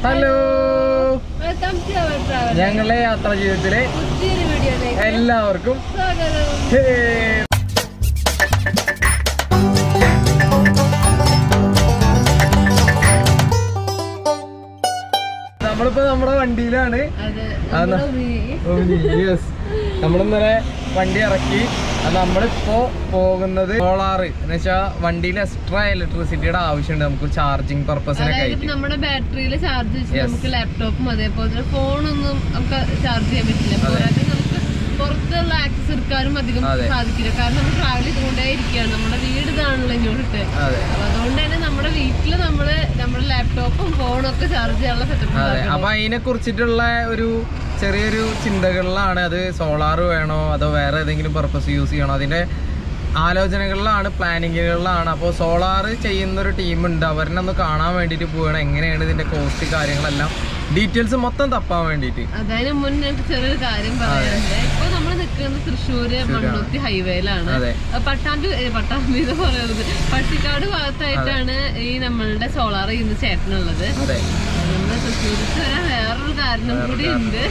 Hello welcome to our travel ഞങ്ങളുടെ യാത്രാ ജീവിതത്തിലെ പുതിയൊരു വീഡിയോയിലേക്ക് എല്ലാവർക്കും സ്വാഗതം ഹേ. നമ്മളിപ്പോ നമ്മുടെ വണ്ടിയിലാണ് അത് അതെന്നാ? നമ്മുടെ വീ- യെസ് നമ്മളിന്നലെ വണ്ടി ഇറക്കി അത് നമ്മളിപ്പോ പോകുന്നത് സോളാറ് എന്ന് വെച്ചാൽ വണ്ടിയിൽ എക്സ്ട്രാ ഇലക്ട്രിസിറ്റിയുടെ ആവശ്യമുണ്ട് നമുക്ക് ചാർജിങ് പർപ്പസിനൊക്കെ അതായത് ആയിട്ട് ഇപ്പൊ നമ്മുടെ ബാറ്ററിയിൽ ചാർജ് വെച്ച് Yes. നമുക്ക് ലാപ്ടോപ്പും അതേപോലെ തന്നെ ഫോണൊന്നും നമുക്ക് ചാർജ് ചെയ്യാൻ പറ്റില്ല അതെ. പോരാതെ നമുക്ക് പുറത്തുള്ള ആക്സസ് എടുക്കാനും അധികം അതെ. സാധിക്കില്ല കാരണം നമ്മൾ ട്രാവൽ ചെയ്തുകൊണ്ടേ ഇരിക്കുകയാണ് നമ്മുടെ വീട് ഇതാണല്ലോ ഇങ്ങോട്ട് അതെ അപ്പൊ അതുകൊണ്ട് തന്നെ നമ്മുടെ വീട്ടില് നമ്മള് നമ്മുടെ ലാപ്ടോപ്പും ഫോണും ഒക്കെ ചാർജ് ചെയ്യാനുള്ള സെറ്റപ്പ് അതെ അപ്പൊ അതിനെ കുറിച്ചിട്ടുള്ള ഒരു ചെറിയൊരു ചിന്തകളിലാണ് അത് സോളാർ വേണോ അതോ വേറെ ഏതെങ്കിലും പർപ്പസ് യൂസ് ചെയ്യണോ അതിന്റെ ആലോചനകളിലാണ് പ്ലാനിങ്ങുകളിലാണ് അപ്പോൾ സോളാർ ചെയ്യുന്ന ഒരു ടീമുണ്ട് അവരെ ഒന്ന് കാണാൻ വേണ്ടിയിട്ട് പോവുകയാണ് എങ്ങനെയാണ് ഇതിന്റെ കോസ്റ്റ് കാര്യങ്ങളെല്ലാം ഡീറ്റെയിൽസ് മൊത്തം തപ്പാൻ വേണ്ടിയിട്ട് അതിന് മുന്നേ എനിക്ക് ചെറിയൊരു കാര്യം പറയാനുണ്ട് ഇപ്പൊ നമ്മൾ നിൽക്കുന്നത് തൃശ്ശൂര് മണ്ണുത്തി ഹൈവേയിലാണ് അതെ പട്ടാമ്പി ഏ, പട്ടാമ്പി എന്ന് പറയുന്നത് പട്ടിക്കാട് ഭാഗത്തായിട്ടാണ് ഈ നമ്മളുടെ സോളാർ ചെയ്യുന്ന ചേട്ടനുള്ളത് അതെ നമ്മള് തൃശ്ശൂർക്ക് വരാൻ വേറൊരു കാരണം കൂടി ഉണ്ട്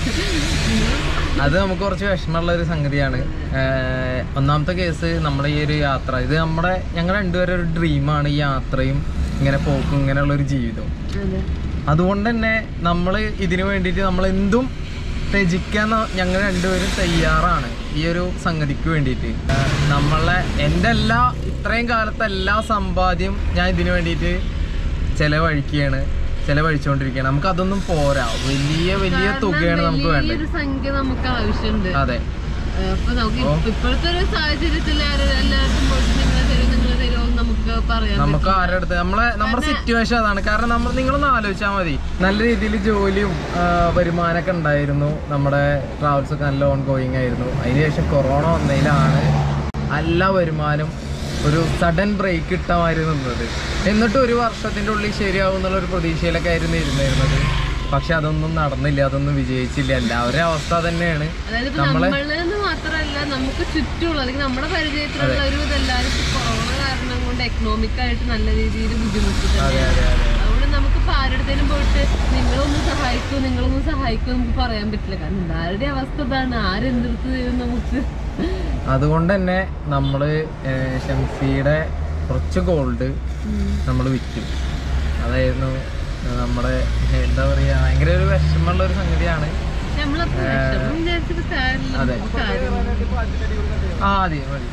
അത് നമുക്ക് കുറച്ച് വിഷമമുള്ള ഒരു സംഗതിയാണ് ഏഹ് ഒന്നാമത്തെ കേസ് നമ്മുടെ ഈ ഒരു യാത്ര ഇത് നമ്മുടെ ഞങ്ങൾ രണ്ടുപേരും ഒരു ഡ്രീമാണ് ഈ യാത്രയും ഇങ്ങനെ പോക്കും ഇങ്ങനെയുള്ള ഒരു ജീവിതവും അതെ അതുകൊണ്ട് തന്നെ നമ്മൾ ഇതിനു വേണ്ടിയിട്ട് നമ്മൾ എന്തും ത്യജിക്കാൻ ന- ഞങ്ങൾ രണ്ടുപേരും തയ്യാറാണ് ഈ ഒരു സംഗതിക്ക് വേണ്ടിയിട്ട് ഏഹ് നമ്മളെ എൻ്റെ എല്ലാ ഇത്രയും കാലത്തെ എല്ലാ സമ്പാദ്യം ഞാൻ ഇതിനു വേണ്ടിയിട്ട് ചെലവഴിക്കുകയാണ് ചെലവഴിച്ചുകൊണ്ടിരിക്കുകയാണ് നമുക്ക് അതൊന്നും പോരാ വലിയ വലിയ തുകയാണ് നമുക്ക് വേണ്ടത് വലിയൊരു സംഖ്യ നമുക്ക് ആവശ്യമുണ്ട് അതെ ഏ, അപ്പൊ നമുക്ക് ഇപ്പ- ഇപ്പോഴത്തെ ഒരു സാഹചര്യത്തിൽ ആരും എല്ലാവർക്കും പോയിട്ട് നിങ്ങളെ തരും നിങ്ങളെ തരുമോ എന്ന് നമുക്ക് പറയാം നമുക്ക് ആരുടെ അടുത്ത് നമ്മളെ നമ്മുടെ സിറ്റുവേഷൻ അതാണ് കാരണം നമ്മൾ നിങ്ങളൊന്ന് ആലോചിച്ചാൽ മതി നല്ല രീതിയിൽ ജോലിയും ആ, വരുമാനമൊക്കെ ഉണ്ടായിരുന്നു നമ്മുടെ ട്രാവൽസ് ഒക്കെ നല്ല ഓൺ ഗോയിങ് ആയിരുന്നു അതിനുശേഷം കൊറോണ വന്നതിലാണ് എല്ലാ വരുമാനം ഒരു സഡൻ ബ്രേക്ക് ഇട്ടമായിരുന്നു നിന്നത് എന്നിട്ട് ഒരു വർഷത്തിൻ്റെ ഉള്ളിൽ ശരിയാവും എന്നുള്ള ഒരു പ്രതീക്ഷയിലൊക്കെ ആയിരുന്നു ഇരുന്നിരുന്നത് പക്ഷെ അതൊന്നും നടന്നില്ല അതൊന്നും വിജയിച്ചില്ല എല്ലാവരുടെ അവസ്ഥ തന്നെയാണ് അതായത് ഇപ്പൊ നമ്മളെന്ന് മാത്രമല്ല നമുക്ക് ചുറ്റുമുള്ള അല്ലെങ്കിൽ നമ്മുടെ പരിചയത്തിലുള്ള ഒരു ഇതെല്ലാവരും ഇപ്പൊ കൊറോണ കാരണം കൊണ്ട് എക്കണോമിക് ആയിട്ട് നല്ല രീതിയിൽ ബുദ്ധിമുട്ടിട്ടുണ്ട് അതെ അതെ അതെ അതുകൊണ്ട് നമുക്ക് ഇപ്പൊ ആരുടെയും പോയിട്ട് നിങ്ങളൊന്ന് സഹായിക്കൂ നിങ്ങളൊന്ന് സഹായിക്കൂ നമുക്ക് പറയാൻ പറ്റില്ല കാരണം എല്ലാവരുടെ അവസ്ഥ ഇതാണ് ആരെന്തെടുത്ത് തരും നമുക്ക് അതുകൊണ്ട് തന്നെ നമ്മൾ ഷംസിയുടെ കുറച്ച് ഗോൾഡ് നമ്മൾ വിറ്റു അതായിരുന്നു നമ്മുടെ എന്താ പറയുക ഭയങ്കര ഒരു വിഷമമുള്ള ഒരു സംഗതിയാണ് നമ്മളപ്പോ വിഷമം വിചാരിച്ചിട്ട് കാര്യമില്ല അതെ. നമുക്ക് കാര്യം ആ മതി മതി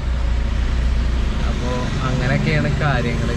അപ്പോൾ അങ്ങനെയൊക്കെയാണ് കാര്യങ്ങൾ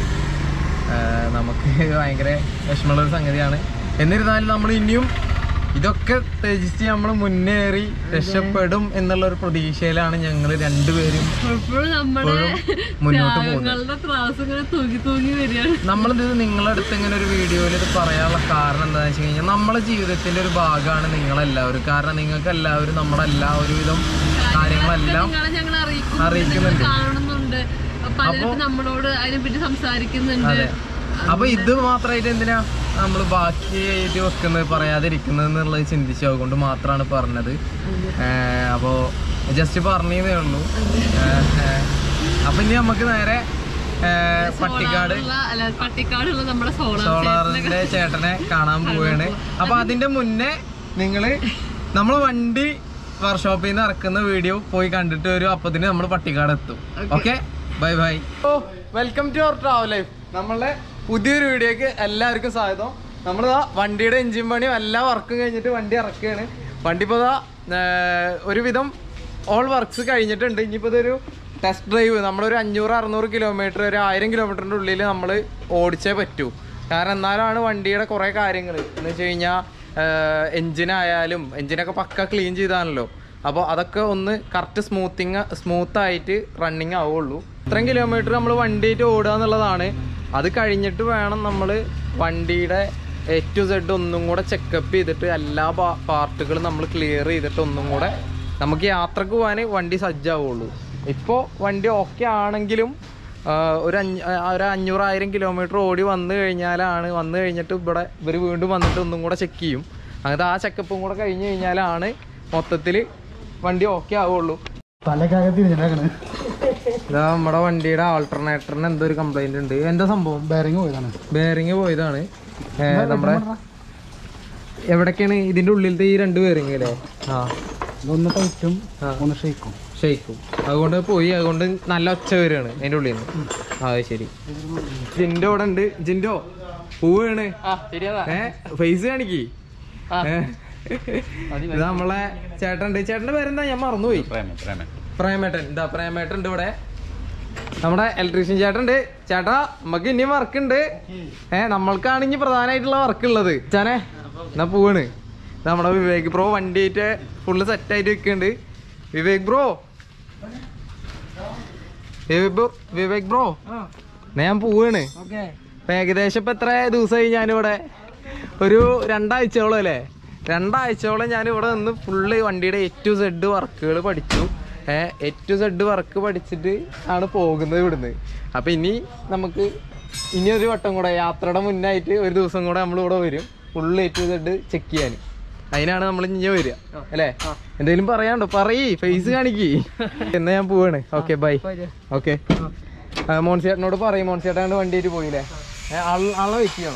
നമുക്ക് ഭയങ്കര വിഷമമുള്ള ഒരു സംഗതിയാണ് എന്നിരുന്നാലും നമ്മൾ ഇനിയും ഇതൊക്കെ ത്യജിച്ച് നമ്മൾ മുന്നേറി രക്ഷപ്പെടും എന്നുള്ള ഒരു പ്രതീക്ഷയിലാണ് ഞങ്ങൾ രണ്ടുപേരും എപ്പോഴും നമ്മുടെ മുന്നോട്ട് പോകുന്നത് ഞങ്ങളുടെ ത്രാസ് ഇങ്ങനെ തൂങ്ങി തൂങ്ങി വരികയാണ് നമ്മളിത് നിങ്ങളുടെ അടുത്ത് ഇങ്ങനെ ഒരു വീഡിയോയിൽ ഇത് പറയാനുള്ള കാരണം എന്താണെന്ന് വെച്ച് കഴിഞ്ഞാൽ നമ്മളെ ജീവിതത്തിന്റെ ഒരു ഭാഗമാണ് നിങ്ങളെല്ലാവരും കാരണം നിങ്ങൾക്ക് എല്ലാവരും നമ്മുടെ എല്ലാ ഒരുവിധം കാര്യങ്ങളെല്ലാം നിങ്ങളെ ഞങ്ങൾ അറിയിക്കുന്നുണ്ട് അറിയിക്കുന്നുണ്ട്. നിങ്ങൾ കാണുന്നുണ്ട് പലരും നമ്മളോട് അതിനെപ്പറ്റി സംസാരിക്കുന്നുണ്ട് അതെ അപ്പൊ ഇത് മാത്രമായിട്ട് എന്തിനാ നമ്മൾ ബാക്കിയായിട്ട് വെക്കുന്നത് പറയാതിരിക്കുന്നത് എന്നുള്ളത് ചിന്തിച്ചു അതുകൊണ്ട് മാത്രമാണ് പറഞ്ഞത് ഏഹ് അപ്പോ ജസ്റ്റ് പറഞ്ഞതേ ഉള്ളൂ ഏഹ് ഏഹ് അപ്പൊ ഇനി നമുക്ക് നേരെ ഏഹ് പട്ടിക്കാട് ഉള്ള അല്ല പട്ടിക്കാടുള്ള നമ്മുടെ സോളാർ സോളാറിന്റെ ചേട്ടനെ കാണാൻ പോവുകയാണ് അപ്പൊ അതിന്റെ മുന്നേ നിങ്ങള് നമ്മള് വണ്ടി വർക്ക്ഷോപ്പിൽ നിന്ന് ഇറക്കുന്ന വീഡിയോ പോയി കണ്ടിട്ട് വരും അപ്പത്തിന് നമ്മൾ പട്ടിക്കാട് എത്തും ഓക്കെ ബൈ ബൈ ഓ welcome to our travel life നമ്മളുടെ പുതിയൊരു വീഡിയോക്ക് എല്ലാവർക്കും സ്വാഗതം നമ്മൾ വണ്ടിയുടെ എഞ്ചിൻ പണിയും എല്ലാ വർക്കും കഴിഞ്ഞിട്ട് വണ്ടി ഇറക്കുകയാണ് വണ്ടി ഇപ്പോൾ ഒരുവിധം ഓൾ വർക്ക്സ് കഴിഞ്ഞിട്ടുണ്ട് ഇനിയിപ്പോൾ ഇതൊരു ടെസ്റ്റ് ഡ്രൈവ് നമ്മളൊരു അഞ്ഞൂറ് അറുന്നൂറ് കിലോമീറ്റർ ഒരു ആയിരം കിലോമീറ്ററിൻ്റെ ഉള്ളിൽ നമ്മൾ ഓടിച്ചേ പറ്റൂ കാരണം എന്നാലാണ് വണ്ടിയുടെ കുറേ കാര്യങ്ങൾ എന്ന് വെച്ച് കഴിഞ്ഞാൽ എഞ്ചിനായാലും എഞ്ചിനൊക്കെ പക്ക ക്ലീൻ ചെയ്താണല്ലോ അപ്പോൾ അതൊക്കെ ഒന്ന് കറക്റ്റ് സ്മൂത്തിങ് സ്മൂത്തായിട്ട് റണ്ണിങ് ആവുള്ളൂ ഇത്രയും കിലോമീറ്റർ നമ്മൾ വണ്ടിയായിട്ട് ഓടുക എന്നുള്ളതാണ് അത് കഴിഞ്ഞിട്ട് വേണം നമ്മൾ വണ്ടിയുടെ എ ടു സെഡ് ഒന്നും കൂടെ ചെക്കപ്പ് ചെയ്തിട്ട് എല്ലാ പാർട്ടുകളും നമ്മൾ ക്ലിയർ ചെയ്തിട്ട് ഒന്നും കൂടെ നമുക്ക് യാത്രക്ക് പോകാൻ വണ്ടി സജ്ജാവുള്ളൂ ഇപ്പോൾ വണ്ടി ഓക്കെ ആണെങ്കിലും ആ, ഒരു അഞ്ഞ് ആ, ഒരു അഞ്ഞൂറായിരം കിലോമീറ്റർ ഓടി വന്നു കഴിഞ്ഞാലാണ് വന്നു കഴിഞ്ഞിട്ട് ഇവിടെ ഇവർ വീണ്ടും വന്നിട്ട് ഒന്നും കൂടെ ചെക്ക് ചെയ്യും അങ്ങനത്തെ ആ ചെക്കപ്പും കൂടെ കഴിഞ്ഞ് കഴിഞ്ഞാലാണ് മൊത്തത്തിൽ വണ്ടി ഓക്കെ ആവുള്ളൂ തലക്കാകെ തിരിഞ്ഞിട്ടാക്കണ് ഇതാ നമ്മുടെ വണ്ടിയുടെ ആൾട്ടർനേറ്ററിന് എന്തോ ഒരു കംപ്ലൈന്റ് ഉണ്ട് എന്താ സംഭവം ബെയറിങ് പോയതാണ് ബെയറിങ് പോയതാണ് ഏ, നമ്മുടെ എവിടൊക്കെയാണ് ഇതിന്റെ ഉള്ളിലത്തെ ഈ രണ്ട് പേരിങ് അല്ലേ ആ ഒന്ന് ടൈറ്റും ആ. ഒന്ന് ഷെയ്ക്കും ഷെയ്ക്കും അതുകൊണ്ട് പോയി അതുകൊണ്ട് നല്ല ഒച്ച വരികയാണ് അതിന്റെ ഉള്ളിൽ നിന്ന് ആ അത് ശരി ജിൻഡോ ഇവിടെ ഉണ്ട് ജിൻഡോ പൂവാണ് ഏ ഫേസ് കാണിക്ക് ഏ? ഇത് നമ്മളെ ചേട്ടൻ ഉണ്ട് ചേട്ടന്റെ പേരെന്താ ഞാൻ മറന്നുപോയി പ്രേമേട്ടൻ എന്താ പ്രേമേട്ടൻ ഉണ്ട് ഇവിടെ നമ്മുടെ ഇലക്ട്രീഷ്യൻ ചേട്ടൻ ഉണ്ട് ചേട്ടാ നമുക്ക് ഇനിയും വർക്ക് ഉണ്ട് ഏ നമ്മൾക്കാണ് ഇനി പ്രധാനമായിട്ടുള്ള വർക്ക് ഉള്ളത് ചേനെ എന്നാ പോവാണ് ഇത് നമ്മുടെ വിവേക് ബ്രോ വണ്ടി ആയിട്ട് ഫുള്ള് സെറ്റ് ആയിട്ട് വെക്കുന്നുണ്ട് Vivek bro Vivek bro Vivek bro എന്നാ ഞാൻ പോവാണ് ഇപ്പൊ ഏകദേശം ഇപ്പൊ എത്ര ദിവസമായി ഞാനിവിടെ ഒരു രണ്ടാഴ്ചയോളം അല്ലേ രണ്ടാഴ്ചയോളം ഞാൻ ഇവിടെ നിന്ന് ഫുള്ള് വണ്ടിയുടെ എ ടു സെഡ് വർക്കുകൾ പഠിച്ചു ഏഹ് എ ടു സെഡ് വർക്ക് പഠിച്ചിട്ട് ആണ് പോകുന്നത് ഇവിടുന്ന് അപ്പൊ ഇനി നമുക്ക് ഇനി ഒരു വട്ടം കൂടെ യാത്രയുടെ മുന്നായിട്ട് ഒരു ദിവസം കൂടെ നമ്മൾ ഇവിടെ വരും full A to Z check ചെയ്യാൻ അതിനാണ് നമ്മൾ ഇനി വരിക അല്ലേ എന്തെങ്കിലും പറയാണ്ടോ പറയ് ഫേസ് കാണിക്ക് എന്നാ ഞാൻ പോവാണ് ഓക്കെ ബൈ ഓക്കെ മോൻസേട്ടനോട് പറയും മോൻസേട്ടൻ വണ്ടിയായിട്ട് പോയില്ലേ ഏ, ആള്- ആളെ വെയിറ്റ് ചെയ്യണോ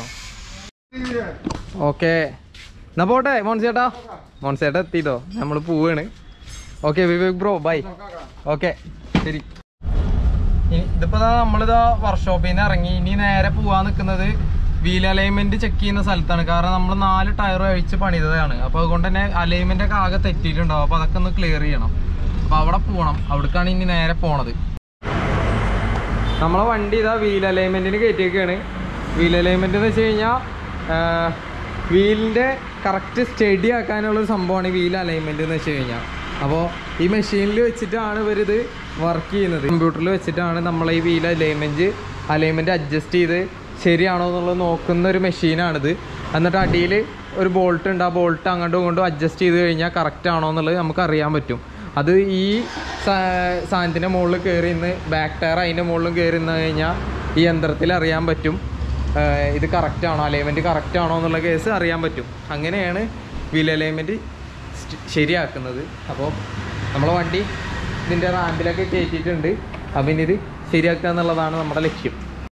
ഓക്കെ എന്നാ പോട്ടെ മോൻസേട്ടാ മോൻസേട്ടാ എത്തിട്ടോ നമ്മൾ പോവാണ് okay Vivek bro bye okay ശരി ഇനി ഇതിപ്പോ ദാ നമ്മളിതാ വർക്ക്ഷോപ്പിൽ നിന്ന് ഇറങ്ങി ഇനി നേരെ പോവാൻ നിൽക്കുന്നത് വീൽ അലൈൻമെന്റ് ചെക്ക് ചെയ്യുന്ന സ്ഥലത്താണ് കാരണം നമ്മൾ നാല് ടയർ അഴിച്ച് പണിതതാണ് അപ്പൊ അതുകൊണ്ട് തന്നെ അലൈൻമെന്റ് ഒക്കെ ആകെ തെറ്റിയിട്ടുണ്ടാവും അപ്പൊ അതൊക്കെ ഒന്ന് ക്ലിയർ ചെയ്യണം അപ്പൊ അവിടെ പോകണം അവിടേക്കാണ് ഇനി നേരെ പോണത് നമ്മളെ വണ്ടി ഇതാ വീൽ അലൈൻമെന്റിന് കയറ്റിയൊക്കെയാണ് വീൽ അലൈൻമെന്റ് എന്ന് വെച്ച് കഴിഞ്ഞാൽ വീലിന്റെ കറക്റ്റ് സ്റ്റഡി ആക്കാനുള്ള ഒരു സംഭവമാണ് ഈ വീൽ അലൈൻമെന്റ് എന്ന് വെച്ച് കഴിഞ്ഞാൽ അപ്പോൾ ഈ മെഷീനിൽ വെച്ചിട്ടാണ് ഇവരിത് വർക്ക് ചെയ്യുന്നത് കമ്പ്യൂട്ടറിൽ വെച്ചിട്ടാണ് നമ്മൾ ഈ വീൽ അലൈൻമെന്റ് അലൈൻമെന്റ് അഡ്ജസ്റ്റ് ചെയ്ത് ശരിയാണോ എന്നുള്ളത് നോക്കുന്ന ഒരു മെഷീനാണിത് എന്നിട്ട് അടിയിൽ ഒരു ബോൾട്ട് ഉണ്ട് ആ ബോൾട്ട് അങ്ങോട്ടും ഇങ്ങോട്ടും അഡ്ജസ്റ്റ് ചെയ്ത് കഴിഞ്ഞാൽ കറക്റ്റ് ആണോ എന്നുള്ളത് നമുക്ക് അറിയാൻ പറ്റും അത് ഈ സാ- സാധനത്തിൻ്റെ മുകളിൽ കയറി നിന്ന് ബാക്ക് ടയർ അതിൻ്റെ മുകളിലും കയറി നിന്ന് കഴിഞ്ഞാൽ ഈ യന്ത്രത്തിൽ അറിയാൻ പറ്റും ആഹ് ഇത് കറക്റ്റ് ആണോ അലൈൻമെൻറ്റ് കറക്റ്റ് ആണോ എന്നുള്ള കേസ് അറിയാൻ പറ്റും അങ്ങനെയാണ് വീൽ അലൈൻമെൻറ്റ് ശരിയാക്കുന്നത് അപ്പോൾ നമ്മളെ വണ്ടി ഇതിൻ്റെ റാമ്പിലൊക്കെ കയറ്റിയിട്ടുണ്ട് അപ്പം ഇനി ഇത് ശരിയാക്കുക എന്നുള്ളതാണ് നമ്മുടെ ലക്ഷ്യം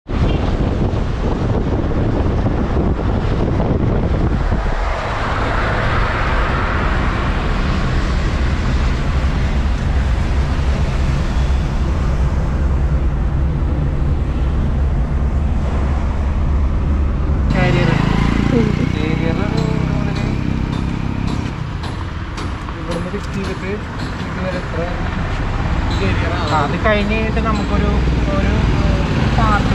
ഇവിടുന്ന് ഫിക്സ് ചെയ്തിട്ട് ഇതുവരെ എത്ര അത് കഴിഞ്ഞിട്ട് നമുക്കൊരു ഒരു പാർട്ട്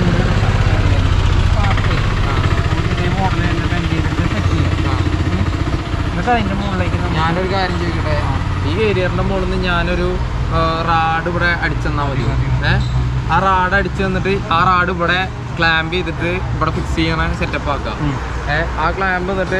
പാർട്ട് ഇതേ മോഡൽ തന്നെ ബെൻഡ് ചെയ്തിട്ട് സെറ്റ് ചെയ്യാം എന്നിട്ട് അതിന്റെ മുകളിലേക്ക് നമ്മൾ ഞാനൊരു കാര്യം ചോദിക്കട്ടെ ഈ ഏരിയറിന്റെ മുകളിൽ നിന്ന് ഞാനൊരു റാഡ് ഇവിടെ അടിച്ചെന്നാ മതി ഏ ആ റാഡ് അടിച്ചു തന്നിട്ട് ആ റാഡ് ഇവിടെ ക്ലാമ്പ് ചെയ്തിട്ട് ഇവിടെ ഫിക്സ് ചെയ്യണ സെറ്റപ്പ് ആക്കാം ഉം. ഏ ആ ക്ലാമ്പ് എന്നിട്ട്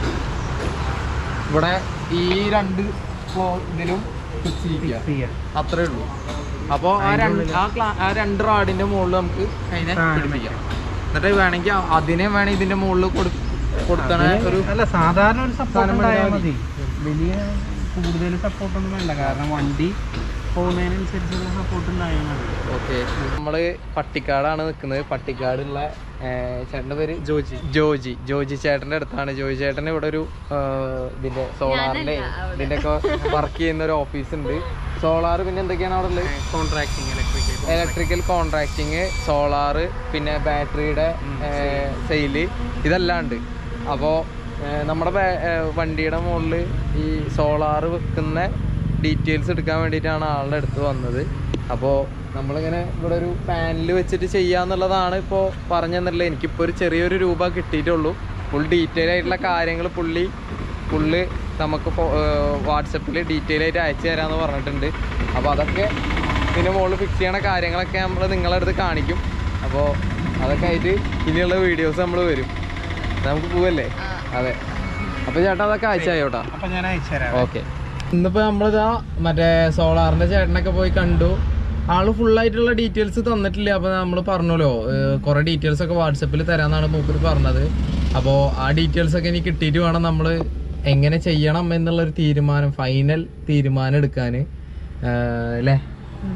ഇവിടെ ഈ രണ്ട് ഫ്ലോ ഇതിലും ഫിക്സ് ചെയ്യിക്കുക ചെയ്യാം അത്രേ ഉള്ളൂ അപ്പോൾ ആ രണ്ട് ആ ക്ലാ- ആ രണ്ട് റാഡിന്റെ മുകളിൽ നമുക്ക് അതിനെ ആ, പിടിപ്പിക്കാം എന്നിട്ട് വേണമെങ്കിൽ അതിനെ വേണമെങ്കിൽ ഇതിന്റെ മുകളിൽ കൊടുത്തണ ഒരു അല്ല സാധാരണ ഒരു സാധനം സപ്പോർട്ട് ഉണ്ടായാൽ മതി. മതി വലിയ കൂടുതൽ സപ്പോർട്ടൊന്നും വേണ്ട കാരണം വണ്ടി പോകുന്നതിനനുസരിച്ചുള്ള സപ്പോർട്ട് ഉണ്ടായാൽ മതി ഓക്കെ നമ്മള് പട്ടിക്കാടാണ് നിൽക്കുന്നത് പട്ടിക്കാടുള്ള ഏർ, ചേട്ടന്റെ പേര് ജോജി ജോജി ജോജി ചേട്ടന്റെ അടുത്താണ് ജോജി ചേട്ടൻ ഇവിടെ ഒരു ഏർ, ഇതിന്റെ സോളാറിന്റെ ഇതിന്റെ ഒക്കെ വർക്ക് ചെയ്യുന്ന ഒരു ഓഫീസ് ഉണ്ട് സോളാർ പിന്നെ എന്തൊക്കെയാണ് അവിടെ ഉള്ളത് contracting electrical electrical contracting solar പിന്നെ ബാറ്ററിയുടെ സെയില് ഇതെല്ലാം ഉണ്ട് അപ്പോൾ നമ്മുടെ ബാ- ഏർ വണ്ടിയുടെ മുകളിൽ ഈ സോളാർ വെക്കുന്ന ഡീറ്റെയിൽസ് എടുക്കാൻ വേണ്ടിയിട്ടാണ് ആളുടെ അടുത്ത് വന്നത് അപ്പോൾ നമ്മളിങ്ങനെ ഇവിടെ ഒരു പാനൽ വെച്ചിട്ട് ചെയ്യാന്നുള്ളതാണ് ഇപ്പോൾ പറഞ്ഞു തന്നിട്ടുള്ളത് എനിക്കിപ്പോൾ ഒരു ചെറിയൊരു രൂപ കിട്ടിയിട്ടുള്ളൂ ഫുൾ ഡീറ്റെയിൽ ആയിട്ടുള്ള കാര്യങ്ങൾ പുള്ളി പുള്ളി നമുക്ക് വാട്സപ്പിൽ ഡീറ്റെയിൽ ആയിട്ട് അയച്ചു തരാമെന്ന് പറഞ്ഞിട്ടുണ്ട് അപ്പോൾ അതൊക്കെ ഇതിൻ്റെ മുകളിൽ ഫിക്സ് ചെയ്യണ കാര്യങ്ങളൊക്കെ നമ്മൾ നിങ്ങളുടെ അടുത്ത് കാണിക്കും അപ്പോൾ അതൊക്കെ ആയിട്ട് ഇനിയുള്ള വീഡിയോസ് നമ്മൾ വരും നമുക്ക് പോവല്ലേ അതെ അപ്പോൾ ചേട്ടാ അതൊക്കെ അയച്ചായോട്ടാ അപ്പൊ ഞാൻ അയച്ചുതരാം ഓക്കെ ഇന്നിപ്പോ നമ്മളിതാ മറ്റേ സോളാറിന്റെ ചേട്ടനൊക്കെ പോയി കണ്ടു ആള് full ആയിട്ടുള്ള ഡീറ്റെയിൽസ് തന്നിട്ടില്ല അപ്പൊ നമ്മൾ പറഞ്ഞല്ലോ കുറെ ഡീറ്റെയിൽസ് ഒക്കെ വാട്സപ്പിൽ തരാന്നാണ് മൂപ്പര് പറഞ്ഞത് അപ്പോൾ ആ ഡീറ്റെയിൽസ് ഒക്കെ ഇനി കിട്ടിയിട്ട് വേണം നമ്മൾ എങ്ങനെ ചെയ്യണം എന്നുള്ള ഒരു തീരുമാനം ഫൈനൽ തീരുമാനം എടുക്കാൻ അല്ലേ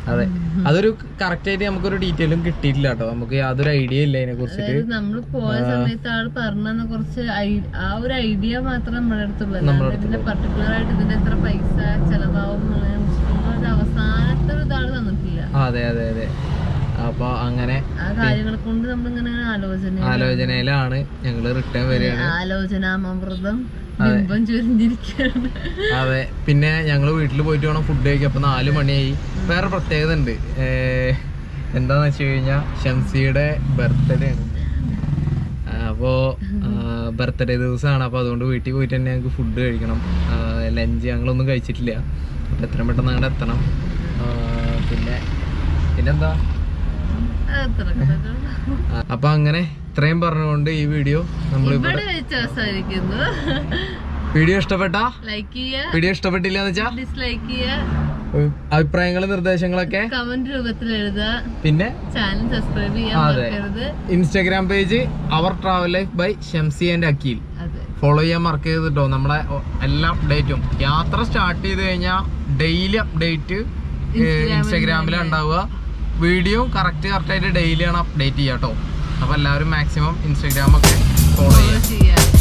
അതെ അതൊരു കറക്റ്റ് ആയിട്ട് നമുക്കൊരു ഡീറ്റെയിലും കിട്ടിയിട്ടില്ല കേട്ടോ നമുക്ക് യാതൊരു ഐഡിയ ഇല്ല അതിനെ കുറിച്ചിട്ട് അതായത് നമ്മള് പോയ സമയത്ത് ആള് പറഞ്ഞ കുറച്ച് ഐ- ആ ഒരു ഐഡിയ മാത്രം നമ്മുടെ അടുത്തുള്ളൂ അല്ലാണ്ട് ഇതിന്റെ പർട്ടിക്കുലർ ആയിട്ട് ഇതിന്റെ എത്ര പൈസ ചെലവാകും എന്നുള്ളതിനെ കുറിച്ചിട്ടുള്ള ഒരു അവസാനത്തെ ഒരു ഇതാള് തന്നിട്ടില്ല ആ, അതെ അതെ അതെ അപ്പൊ അങ്ങനെ ആ കാര്യങ്ങളെ കൊണ്ട് നമ്മളിങ്ങനെ ആലോചന ആലോചനയിലാണ് ഞങ്ങള് റിട്ടേൺ വരികയാണ് ആലോചനാമൃതം ബിംബം ചുരിഞ്ഞിരിക്കുകയാണ് അതെ പിന്നെ ഞങ്ങള് വീട്ടിൽ പോയിട്ട് വേണം ഫുഡ് കഴിക്കാൻ അപ്പൊ നാല് മണിയായി വേറെ പ്രത്യേകത ഉണ്ട് ഏർ, എന്താന്ന് വെച്ച് കഴിഞ്ഞാ ഷംസിയുടെ ബർത്ത്ഡേ ആണ് അപ്പോ ബർത്ത്ഡേ ദിവസമാണ് അപ്പൊ അതുകൊണ്ട് വീട്ടിൽ പോയിട്ട് തന്നെ ഞങ്ങൾക്ക് ഫുഡ് കഴിക്കണം ലഞ്ച് ഞങ്ങളൊന്നും കഴിച്ചിട്ടില്ല അപ്പൊ എത്രയും പെട്ടെന്ന് അങ്ങോട്ട് എത്തണം ആ, പിന്നെ പിന്നെന്താ അത്രയൊക്കെ തന്നെ. ആ, അപ്പൊ അങ്ങനെ ഇത്രയും പറഞ്ഞുകൊണ്ട് ഈ വീഡിയോ നമ്മൾ ഇവിടെ വെച്ച് അവസാനിക്കുന്നു വീഡിയോ ഇഷ്ടപ്പെട്ടാ ലൈക്ക് ചെയ്യുക വീഡിയോ ഇഷ്ടപ്പെട്ടില്ല എന്ന് വെച്ചാ ഡിസ്ലൈക്ക് ചെയ്യുക അഭിപ്രായങ്ങളും നിർദ്ദേശങ്ങളൊക്കെ കമന്റ് രൂപത്തിൽ എഴുതുക പിന്നെ ചാനൽ സബ്സ്ക്രൈബ് ചെയ്യാൻ അതെ. മറക്കരുത് Instagram page our travel life by Shamsi and Aqeel അതെ ഫോളോ ചെയ്യാൻ മറക്കരുത് കേട്ടോ നമ്മളെ ഒ- എല്ലാ അപ്ഡേറ്റും യാത്ര സ്റ്റാർട്ട് ചെയ്ത് കഴിഞ്ഞാൽ ഡെയിലി അപ്ഡേറ്റ് ഇൻസ്റ്റാഗ്രാമിൽ ഉണ്ടാവുക വീഡിയോ കറക്റ്റ് കറക്റ്റ് ആയിട്ട് ഡെയിലിയാണ് അപ്ഡേറ്റ് ചെയ്യുക കേട്ടോ അപ്പൊ എല്ലാവരും മാക്സിമം ഇൻസ്റ്റാഗ്രാം ഒക്കെ ഫോളോ ചെയ്യുക ചെയ്യാം